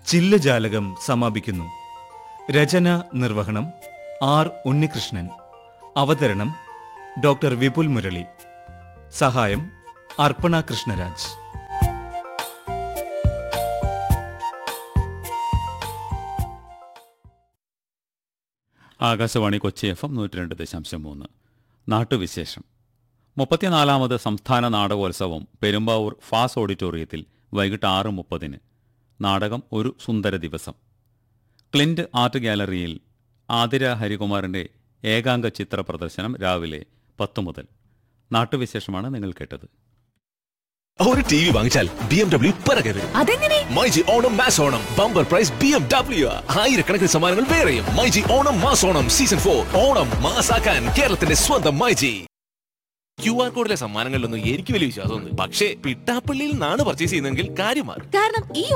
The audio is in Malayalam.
ചില്ലജാലകം സമാപിക്കുന്നു രചന നിർവഹണം ആർ ഉണ്ണികൃഷ്ണൻ അവതരണം ഡോക്ടർ വിപുൽ മുരളി സഹായം അർപ്പണ കൃഷ്ണരാജ് ആകാശവാണി കൊച്ചി എഫ് എം നൂറ്റി രണ്ട് ദശാംശം മൂന്ന് നാട്ടുവിശേഷം മുപ്പത്തിനാലാമത് സംസ്ഥാന നാടകോത്സവം പെരുമ്പാവൂർ ഫാസ് ഓഡിറ്റോറിയത്തിൽ വൈകിട്ട് ആറ് മുപ്പതിന് നാടകം ഒരു സുന്ദര ദിവസം ക്ലിൻറ്റ് ആർട്ട് ഗാലറിയിൽ ആതിര ഹരികുമാറിന്റെ ഏകാംഗ ചിത്ര പ്രദർശനം രാവിലെ പത്ത് മുതൽ നാട്ടുവിശേഷമാണ് നിങ്ങൾ കേട്ടത് ഒരു ടി വി വാങ്ങിച്ചാൽ ബി എം ഡബ്ല്യു പിറകെ വരും അതെങ്ങനെ myG Onam mass Onam bumper prize B M W ആയിരക്കണക്കിന് സമ്മാനങ്ങൾ വേറെയും myG Onam mass Onam season for Onam മാസാക്കാൻ കേരളത്തിന്റെ സ്വന്തം മൈജി ക്യു ആർ കോഡിലെ സമ്മാനങ്ങളിലൊന്നും എനിക്ക് വലിയ വിശ്വാസമൊന്നും പക്ഷേ പിട്ടാപ്പള്ളിയിൽ നിന്നാണ് പർച്ചേസ് ചെയ്യുന്നതെങ്കിൽ കാര്യം മാറും കാരണം ഈ